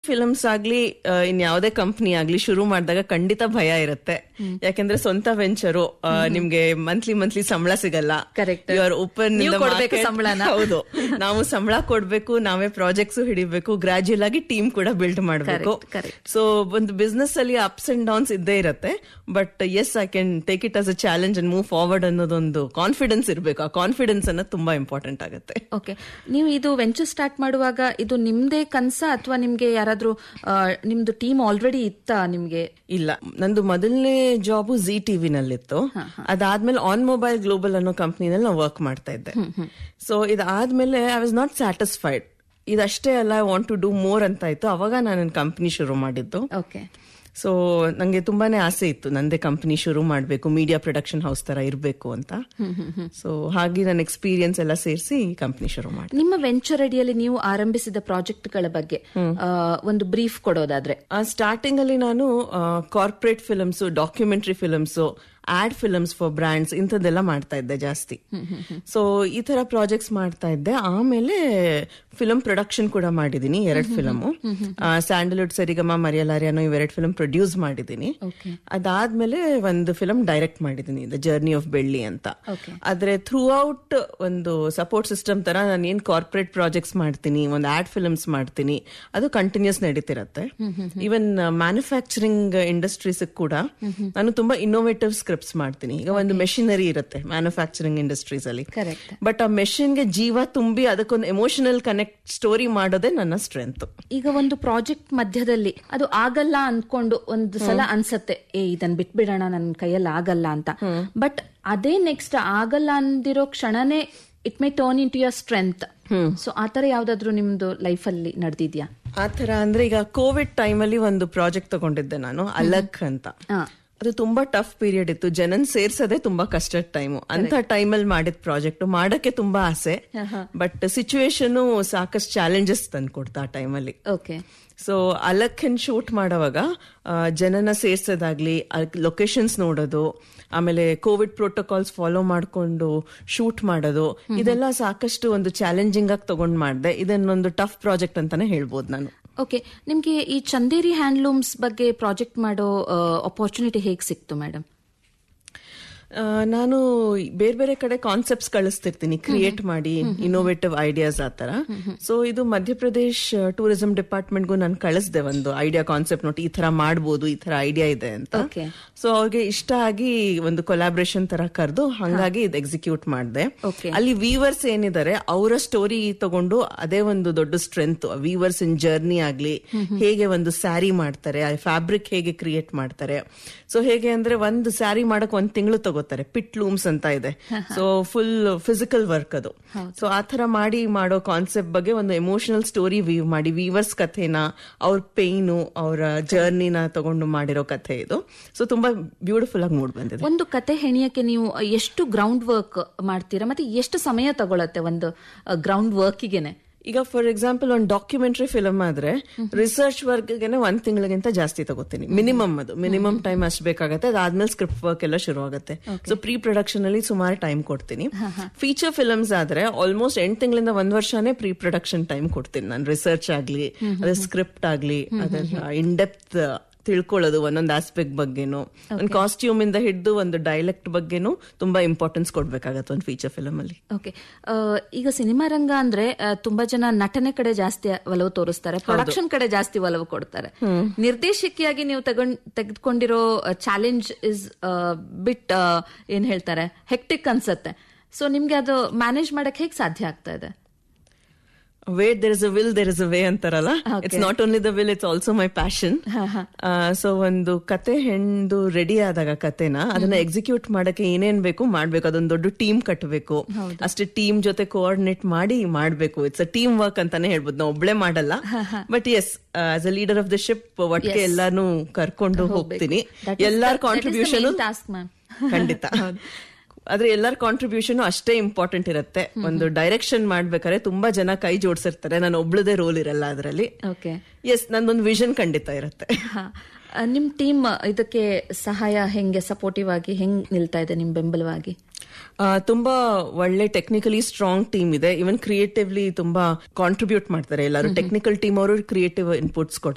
Films ಆಗ್ಲಿ ಆ, ಇನ್ ಯಾವುದೇ ಕಂಪ್ನಿ ಆಗ್ಲಿ ಶುರು ಮಾಡಿದಾಗ ಖಂಡಿತ ಭಯ ಇರುತ್ತೆ ಯಾಕೆಂದ್ರೆ ಸ್ವಂತ ವೆಂಚರು ನಿಮ್ಗೆ ಮಂತ್ಲಿ ಮಂತ್ಲಿ ಸಂಬಳ ಸಿಗಲ್ಲ Correct. ಆರ್ ಓಪನ್ ನೀವು ಕೊಡ್ಬೇಕು ಸಂಬ್ಳನ. ಹೌದು ನಾವು ಸಂಬಳ ಕೊಡ್ಬೇಕು ನಾವೇ ಪ್ರಾಜೆಕ್ಟ್ಸ್ ಹಿಡಿಬೇಕು ಗ್ರಾಜುಯಲ್ ಆಗಿ ಟೀಮ್ ಕೂಡ ಬಿಲ್ಡ್ ಮಾಡಬೇಕು Correct, correct. ಸೊ ಒಂದು ಬಿಸ್ನೆಸ್ ಅಲ್ಲಿ ಅಪ್ಸ್ ಅಂಡ್ ಡೌನ್ಸ್ ಇದ್ದೇ ಇರುತ್ತೆ but yes I can take it as a challenge and move forward ಅನ್ನೋದೊಂದು ಕಾನ್ಫಿಡೆನ್ಸ್ ಇರಬೇಕು ಆ ಕಾನ್ಫಿಡೆನ್ಸ್ ಅನ್ನೋದು ತುಂಬಾ ಇಂಪಾರ್ಟೆಂಟ್ ಆಗುತ್ತೆ ಓಕೆ ನೀವು ಇದು ವೆಂಚರ್ ಸ್ಟಾರ್ಟ್ ಮಾಡುವಾಗ ಇದು ನಿಮ್ದೇ ಕನ್ಸ ಅಥವಾ ನಿಮ್ಗೆ ಯಾರಾದ್ರೂ ಆ, ನಿಮ್ದು ಟೀಮ್ ಆಲ್ರೆಡಿ ಇತ್ತಾ ನಿಮ್ಗೆ ಇಲ್ಲ ನಂದು ಮೊದಲನೇ ಜಾಬು ಜಿ ಟಿವಿ ನಲ್ಲಿತ್ತು ಅದಾದ್ಮೇಲೆ ಆನ್ ಮೊಬೈಲ್ ಗ್ಲೋಬಲ್ ಅನ್ನೋ ಕಂಪ್ನಿನಲ್ಲಿ ನಾವು ವರ್ಕ್ ಮಾಡ್ತಾ ಇದ್ದೆ ಸೊ ಇದಾದ್ಮೇಲೆ ಐ ವಾಸ್ ನಾಟ್ ಸ್ಯಾಟಿಸ್ಫೈಡ್ ಇದಷ್ಟೇ ಅಲ್ಲ I want to do more ಅಂತ ಇತ್ತು ಅವಾಗ ನಾನು ಕಂಪ್ನಿ ಶುರು ಮಾಡಿದ್ದು ಓಕೆ ಸೊ ನಂಗೆ ತುಂಬಾನೇ ಆಸೆ ಇತ್ತು ನಂದೇ ಕಂಪನಿ ಶುರು ಮಾಡಬೇಕು ಮೀಡಿಯಾ ಪ್ರೊಡಕ್ಷನ್ ಹೌಸ್ ತರ ಇರಬೇಕು ಅಂತ ಸೊ ಹಾಗೆ ನನ್ನ ಎಕ್ಸ್ಪೀರಿಯನ್ಸ್ ಎಲ್ಲ ಸೇರಿಸಿ ಕಂಪನಿ ಶುರು ಮಾಡಿ ನಿಮ್ಮ ವೆಂಚರ್ ಅಡಿಯಲ್ಲಿ ನೀವು ಆರಂಭಿಸಿದ ಪ್ರಾಜೆಕ್ಟ್ಗಳ ಬಗ್ಗೆ ಆ, ಒಂದು ಬ್ರೀಫ್ ಕೊಡೋದಾದ್ರೆ ಸ್ಟಾರ್ಟಿಂಗ್ ಅಲ್ಲಿ ನಾನು corporate films documentary films ad films for brands ಇಂಥದ್ದೆಲ್ಲ ಮಾಡ್ತಾ ಇದ್ದೆ ಜಾಸ್ತಿ ಸೊ ಈ ತರ ಪ್ರಾಜೆಕ್ಟ್ಸ್ ಮಾಡ್ತಾ ಇದ್ದೆ ಆಮೇಲೆ ಫಿಲಂ ಪ್ರೊಡಕ್ಷನ್ ಕೂಡ ಮಾಡಿದೀನಿ ಎರಡ್ ಫಿಲಮ್ ಸ್ಯಾಂಡಲ್ವುಡ್ ಸರಿಗಮ ಮರಿಯಲಾರಿ ಅನ್ನೋ ಇವೆರಡು ಫಿಲಂ ಪ್ರೊಡ್ಯೂಸ್ ಮಾಡಿದೀನಿ Okay. ಅದಾದ್ಮೇಲೆ ಒಂದು ಫಿಲಂ ಡೈರೆಕ್ಟ್ ಮಾಡಿದೀನಿ ದ ಜರ್ನಿ ಆಫ್ ಬೆಳ್ಳಿ ಅಂತ Okay. ಆದ್ರೆ ಥ್ರೂ ಔಟ್ ಒಂದು ಸಪೋರ್ಟ್ ಸಿಸ್ಟಮ್ ತರ ನಾನು ಏನ್ ಕಾರ್ಪೊರೇಟ್ ಪ್ರಾಜೆಕ್ಟ್ಸ್ ಮಾಡ್ತೀನಿ ಒಂದು ಆಡ್ ಫಿಲ್ಮ್ಸ್ ಮಾಡ್ತೀನಿ ಅದು ಕಂಟಿನ್ಯೂಸ್ ನಡೀತಿರತ್ತೆ ಈವನ್ ಮ್ಯಾನುಫ್ಯಾಕ್ಚರಿಂಗ್ ಇಂಡಸ್ಟ್ರೀಸ್ ಕೂಡ ನಾನು ತುಂಬಾ ಇನ್ನೋವೇಟಿವ್ ಸ್ಕ್ರಿಪ್ಟ್ಸ್ ಮಾಡ್ತೀನಿ ಈಗ ಒಂದು ಮೆಷಿನರಿ ಇರುತ್ತೆ ಮ್ಯಾನುಫ್ಯಾಕ್ಚರಿಂಗ್ ಇಂಡಸ್ಟ್ರೀಸ್ ಅಲ್ಲಿ Correct. ಬಟ್ ಆ ಮೆಷಿನ್ ಗೆ ಜೀವ ತುಂಬಿ ಅದಕ್ಕೊಂದು ಎಮೋಷನಲ್ ಕನೆಕ್ಟ್ ಸ್ಟೋರಿ ಮಾಡೋದೇ ನನ್ನ ಸ್ಟ್ರೆಂತ್ ಈಗ ಒಂದು ಪ್ರಾಜೆಕ್ಟ್ ಮಧ್ಯದಲ್ಲಿ ಅದು ಆಗಲ್ಲ ಅನ್ಕೊಂಡು ಒಂದು ಸಲ ಅನ್ಸತ್ತೆ ಏ ಇದನ್ ಬಿಟ್ಬಿಡೋಣ ನನ್ನ ಕೈಯಲ್ಲಿ ಆಗಲ್ಲ ಅಂತ ಬಟ್ ಅದೇ ನೆಕ್ಸ್ಟ್ ಆಗಲ್ಲ ಅಂದಿರೋ ಕ್ಷಣನೇ it may turn into your strength so ಆತರ ಯಾವ್ದಾದ್ರು ನಿಮ್ದು ಲೈಫ್ ಅಲ್ಲಿ ನಡೆದಿದ್ಯಾ ಆ ತರ ಅಂದ್ರೆ ಈಗ ಕೋವಿಡ್ ಟೈಮ್ ಅಲ್ಲಿ ಒಂದು ಪ್ರಾಜೆಕ್ಟ್ ತಗೊಂಡಿದ್ದೆ ನಾನು ಅಲಕ್ ಅಂತ ಅದು ತುಂಬಾ ಟಫ್ ಪೀರಿಯಡ್ ಇತ್ತು ಜನನ್ ಸೇರ್ಸೋದೇ ತುಂಬಾ ಕಷ್ಟದ ಟೈಮು ಅಂತ ಟೈಮಲ್ಲಿ ಮಾಡಿದ ಪ್ರಾಜೆಕ್ಟ್ ಮಾಡಕ್ಕೆ ತುಂಬಾ ಆಸೆ ಬಟ್ ಸಿಚುವೇಶನ್ ಸಾಕಷ್ಟು ಚಾಲೆಂಜಸ್ ತಂದ್ಕೊಡ್ತಾ ಆ ಟೈಮಲ್ಲಿ ಓಕೆ ಸೊ ಅಲಕ್ಕನ್ ಶೂಟ್ ಮಾಡೋವಾಗ ಆ, ಜನನ ಸೇರ್ಸೋದಾಗ್ಲಿ ಲೊಕೇಶನ್ಸ್ ನೋಡೋದು ಆಮೇಲೆ ಕೋವಿಡ್ ಪ್ರೋಟೋಕಾಲ್ಸ್ ಫಾಲೋ ಮಾಡ್ಕೊಂಡು ಶೂಟ್ ಮಾಡೋದು ಇದೆಲ್ಲ ಸಾಕಷ್ಟು ಒಂದು ಚಾಲೆಂಜಿಂಗ್ ಆಗಿ ತಗೊಂಡ್ ಮಾಡಿದೆ ಇದನ್ನೊಂದು ಟಫ್ ಪ್ರಾಜೆಕ್ಟ್ ಅಂತಾನೆ ಹೇಳ್ಬೋದು ನಾನು ಓಕೆ ನಿಮ್ಗೆ ಈ ಚಂದೇರಿ ಹ್ಯಾಂಡ್ಲೂಮ್ಸ್ ಬಗ್ಗೆ ಪ್ರಾಜೆಕ್ಟ್ ಮಾಡೋ ಅಪರ್ಚುನಿಟಿ ಹೇಗ್ ಸಿಕ್ತು ಮೇಡಮ್ ಆ, ನಾನು ಬೇರೆ ಬೇರೆ ಕಡೆ ಕಾನ್ಸೆಪ್ಟ್ಸ್ ಕಳಿಸ್ತಿರ್ತೀನಿ ಕ್ರಿಯೇಟ್ ಮಾಡಿ ಇನ್ನೋವೇಟಿವ್ ಐಡಿಯಾಸ್ ಆ ತರ ಸೊ ಇದು ಮಧ್ಯಪ್ರದೇಶ್ ಟೂರಿಸಂ ಡಿಪಾರ್ಟ್ಮೆಂಟ್ಗೂ ನಾನು ಕಳಿಸ್ದೆ ಒಂದು ಐಡಿಯಾ ಕಾನ್ಸೆಪ್ಟ್ ನೋಡಿ ಈ ತರ ಮಾಡ್ಬೋದು ಈ ತರ ಐಡಿಯಾ ಇದೆ ಅಂತ Okay. ಸೊ ಅವ್ರಿಗೆ ಇಷ್ಟ ಆಗಿ ಒಂದು ಕೊಲಾಬ್ರೇಷನ್ ತರ ಕರೆದು ಹಂಗಾಗಿ ಇದು ಎಕ್ಸಿಕ್ಯೂಟ್ ಮಾಡಿದೆ Okay. ಅಲ್ಲಿ ವೀವರ್ಸ್ ಏನಿದ್ದಾರೆ ಅವರ ಸ್ಟೋರಿ ತಗೊಂಡು ಅದೇ ಒಂದು ದೊಡ್ಡ ಸ್ಟ್ರೆಂತ್ ವೀವರ್ಸ್ ಇನ್ ಜರ್ನಿ ಆಗ್ಲಿ ಹೇಗೆ ಒಂದು ಸ್ಯಾರಿ ಮಾಡ್ತಾರೆ ಆ ಫ್ಯಾಬ್ರಿಕ್ ಹೇಗೆ ಕ್ರಿಯೇಟ್ ಮಾಡ್ತಾರೆ ಸೊ ಹೇಗೆ ಅಂದ್ರೆ ಒಂದು ಸ್ಯಾರಿ ಮಾಡಕ್ ಒಂದ್ ತಿಂಗಳು ತಗೋತಾರೆ ಪಿಟ್ ಲೂಮ್ಸ್ ಅಂತ ಇದೆ ಸೊ ಫುಲ್ ಫಿಸಿಕಲ್ ವರ್ಕ್ ಅದು ಸೊ ಆ ತರ ಮಾಡಿ ಮಾಡೋ ಕಾನ್ಸೆಪ್ಟ್ ಬಗ್ಗೆ ಒಂದು ಎಮೋಷನಲ್ ಸ್ಟೋರಿ ವೀವ್ ಮಾಡಿ ವೀವರ್ಸ್ ಕಥೆನ ಅವ್ರ ಪೇಯ್ನು ಅವರ ಜರ್ನಿನ ತಗೊಂಡು ಮಾಡಿರೋ ಕಥೆ ಇದು ಸೊ ತುಂಬಾ ಬ್ಯೂಟಿಫುಲ್ ಆಗಿ ಮೂಡ್ ಬಂದಿದೆ ಒಂದು ಕತೆ ಹೆಣಿಯಕ್ಕೆ ನೀವು ಎಷ್ಟು ಗ್ರೌಂಡ್ ವರ್ಕ್ ಮಾಡ್ತೀರಾ ಮತ್ತೆ ಎಷ್ಟು ಸಮಯ ತಗೊಳತ್ತೆ ಒಂದು ಗ್ರೌಂಡ್ ವರ್ಕಿಗೆನೆ ಈಗ ಫಾರ್ ಎಕ್ಸಾಂಪಲ್ ಒಂದು ಡಾಕ್ಯುಮೆಂಟರಿ ಫಿಲಮ್ ಆದ್ರೆ ರಿಸರ್ಚ್ ವರ್ಕ್ಗೆನೆ ಒಂದ್ ತಿಂಗಳಿಗಿಂತ ಜಾಸ್ತಿ ತಗೋತೀನಿ ಮಿನಿಮಮ್ ಅದು ಮಿನಿಮಮ್ ಟೈಮ್ ಅಷ್ಟು ಬೇಕಾಗತ್ತೆ ಅದಾದ್ಮೇಲೆ ಸ್ಕ್ರಿಪ್ಟ್ ವರ್ಕ್ ಎಲ್ಲ ಶುರು ಆಗುತ್ತೆ ಸೊ ಪ್ರೀ ಪ್ರೊಡಕ್ಷನ್ ಅಲ್ಲಿ ಸುಮಾರು ಟೈಮ್ ಕೊಡ್ತೀನಿ ಫೀಚರ್ ಫಿಲಮ್ಸ್ ಆದ್ರೆ ಆಲ್ಮೋಸ್ಟ್ ಎಂಟು ತಿಂಗಳಿಂದ ಒಂದ್ ವರ್ಷನೇ ಪ್ರೀ ಪ್ರೊಡಕ್ಷನ್ ಟೈಮ್ ಕೊಡ್ತೀನಿ ನಾನು ರಿಸರ್ಚ್ ಆಗ್ಲಿ ಅದ್ರ ಸ್ಕ್ರಿಪ್ಟ್ ಆಗ್ಲಿ ಅದರ ಇನ್ ಡೆಪ್ತ್ ತಿಳ್ಕೊಳ್ಳೋದು ಒಂದೊಂದು ಆಸ್ಪೆಕ್ಟ್ ಬಗ್ಗೆನು ಒಂದು ಕಾಸ್ಟ್ಯೂಮ್ ಇಂದ ಹಿಡಿದು ಒಂದು ಡೈಲೆಕ್ಟ್ ಬಗ್ಗೆನು ತುಂಬಾ ಇಂಪಾರ್ಟೆನ್ಸ್ ಕೊಡ್ಬೇಕಾಗತ್ತೆ ಒಂದು ಫೀಚರ್ ಫಿಲಮ್ ಅಲ್ಲಿ ಓಕೆ ಈಗ ಸಿನಿಮಾ ರಂಗ ಅಂದ್ರೆ ಆ, ತುಂಬಾ ಜನ ನಟನೆ ಕಡೆ ಜಾಸ್ತಿ ಒಲವು ತೋರಿಸ್ತಾರೆ ಪ್ರೊಡಕ್ಷನ್ ಕಡೆ ಜಾಸ್ತಿ ಒಲವು ಕೊಡ್ತಾರೆ ನಿರ್ದೇಶಕಿಯಾಗಿ ನೀವು ತಗೊಂಡ್ ತೆಗೆದುಕೊಂಡಿರೋ ಚಾಲೆಂಜ್ ಇಸ್ ಬಿಟ್ ಏನ್ ಹೇಳ್ತಾರೆ ಹೆಕ್ಟಿಕ್ ಅನ್ಸತ್ತೆ ಸೊ ನಿಮ್ಗೆ ಅದು ಮ್ಯಾನೇಜ್ ಮಾಡಕ್ ಹೇಗ್ ಸಾಧ್ಯ ಆಗ್ತಾ ಇದೆ wait there is a will there is a way ಅಂತಾರಲ್ಲ it's not only the will it's also my passion so ಒಂದು ಕತೆ ಹೆಣ್ದು ರೆಡಿ ಆದಾಗ ಕತೆನ ಅದನ್ನ ಎಕ್ಸಿಕ್ಯೂಟ್ ಮಾಡಕ್ಕೆ ಏನೇನ್ ಬೇಕು ಮಾಡ್ಬೇಕು ಅದೊಂದು ದೊಡ್ಡ ಟೀಮ್ ಕಟ್ಟಬೇಕು ಅಷ್ಟೇ ಟೀಮ್ ಜೊತೆ ಕೋಆರ್ಡಿನೇಟ್ ಮಾಡಿ ಮಾಡ್ಬೇಕು ಇಟ್ಸ್ ಅ ಟೀಮ್ ವರ್ಕ್ ಅಂತಾನೆ ಹೇಳ್ಬೋದು ನಾವು ಒಬ್ಳೆ ಮಾಡಲ್ಲ but yes as a leader of the ship ಒಟ್ಟಿಗೆ ಎಲ್ಲಾನು ಕರ್ಕೊಂಡು ಹೋಗ್ತೀನಿ ಎಲ್ಲಾರ ಕಾಂಟ್ರಿಬ್ಯೂಷನ್ ಟಾಸ್ಕ್ ಮ್ಯಾಮ್ ಖಂಡಿತ ಆದ್ರೆ ಎಲ್ಲರ ಕಾಂಟ್ರಿಬ್ಯೂಷನ್ ಅಷ್ಟೇ ಇಂಪಾರ್ಟೆಂಟ್ ಇರುತ್ತೆ ಒಂದು ಡೈರೆಕ್ಷನ್ ಮಾಡ್ಬೇಕಾದ್ರೆ ತುಂಬಾ ಜನ ಕೈ ಜೋಡಿಸಿರ್ತಾರೆ ನಾನು ಒಬ್ಳದೇ ರೋಲ್ ಇರಲ್ಲ ಅದರಲ್ಲಿ ಓಕೆ ಎಸ್ ನಂದೊಂದು ವಿಷನ್ ಖಂಡಿತ ಇರುತ್ತೆ ನಿಮ್ ಟೀಮ್ ಇದಕ್ಕೆ ಸಹಾಯ ಹೆಂಗೆ ಸಪೋರ್ಟಿವ್ ಆಗಿ ಹೆಂಗ್ ನಿಲ್ತಾ ಇದೆ ನಿಮ್ ಬೆಂಬಲವಾಗಿ ಆ, ತುಂಬಾ ಒಳ್ಳೆ ಟೆಕ್ನಿಕಲಿ ಸ್ಟ್ರಾಂಗ್ ಟೀಮ್ ಇದೆ ಇವನ್ ಕ್ರಿಯೇಟಿವ್ಲಿ ತುಂಬಾ ಕಾಂಟ್ರಿಬ್ಯೂಟ್ ಮಾಡ್ತಾರೆ ಎಲ್ಲರೂ ಟೆಕ್ನಿಕಲ್ ಟೀಮ್ ಅವರು ಕ್ರಿಯೇಟಿವ್ ಇನ್ಪುಟ್ಸ್ ಕೊಡ್ತಾರೆ